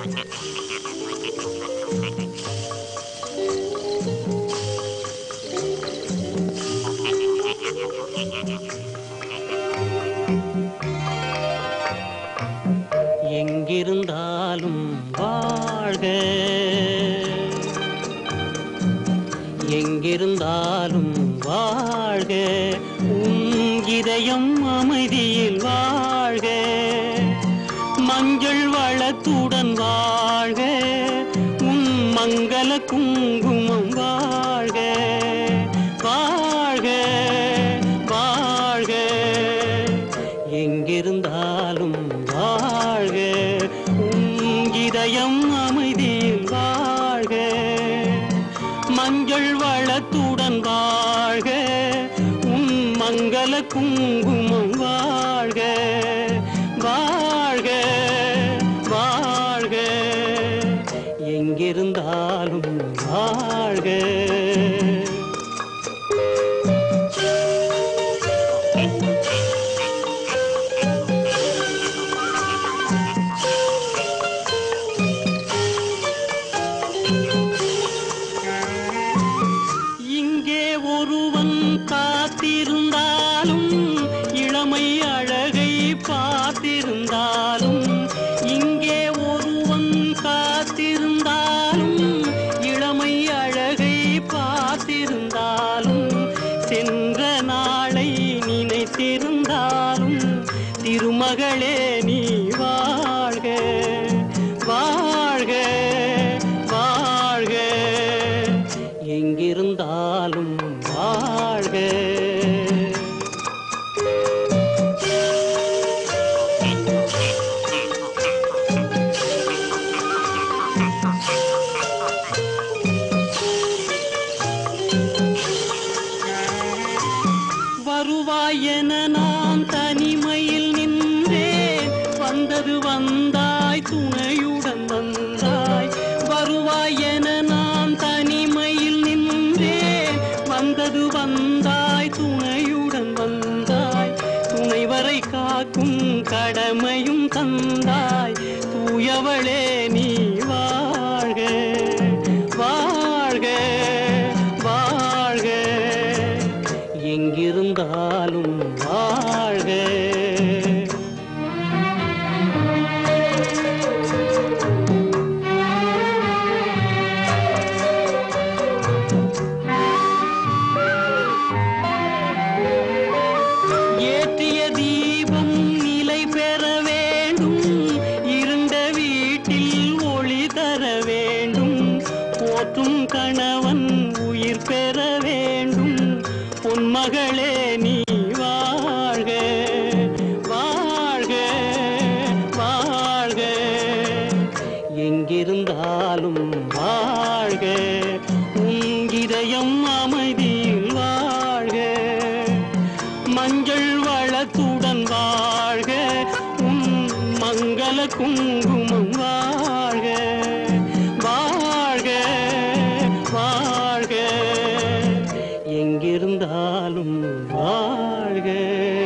எங்கிருந்தாலும் வாழ்க எங்கிருந்தாலும் வாழ்க உன் இதயம் அமைதியில் வாழ்க மஞ்சள் வளத்துடன் வாழ்க உன் மங்கள குங்குமம் வாழ்க வாழ்க வாழ்க எங்கிருந்தாலும் வாழ்க உன் இதயம் அமைதியில் வாழ்க மஞ்சள் வளத்துடன் வாழ்க உன் மங்கள குங்குமம் வாழ்க வாழ்க வாழ்க எங்கிருந்தாலும் வாழ்க இங்கே ஒருவன் காத்திருந்தாலும் இளமை அழகை பார்த்திருந்தாலும் இங்கே ஒருவன் காத்திருந்தாலும் இளமை அழகை பார்த்திருந்தாலும் சென்ற நாளை நினைத்திருந்தாலும் திருமகளே நீ வாழ்க வாழ்க வாழ்க எங்கிருந்தாலும் வாழ்க வருவாய் என நான் தனிமையில் நின்றேன் வந்தது வந்தாய் துணையுடன் வந்தாய் வருவாய் என நான் தனிமையில் நின்றேன் வந்தது வந்தாய் துணையுடன் வந்தாய் துணைவரை காக்கும் கடமையும் தந்தாய் தூயவளே நீ வாழ்க வாழ்க வாழ்க எங்கிருந்தாலும் வாழ்க ஏற்றிய தீபம் நிலை பெற வேண்டும் இருண்ட வீட்டில் ஒளி தர வேண்டும் போற்றும் கணவன் உயிர் பெற வேண்டும் பொன்மகளே நீ வாழ்க வாழ்க வாழ்க எங்கிருந்தாலும் வாழ்க உன் இதயம் அமைதியில் வாழ்க மஞ்சள் வளத்துடன் வாழ்க உன் மங்கள குங்குமம் வாழ்க வாழ்க வாழ்க எங்கிருந்தாலும் வாழ்க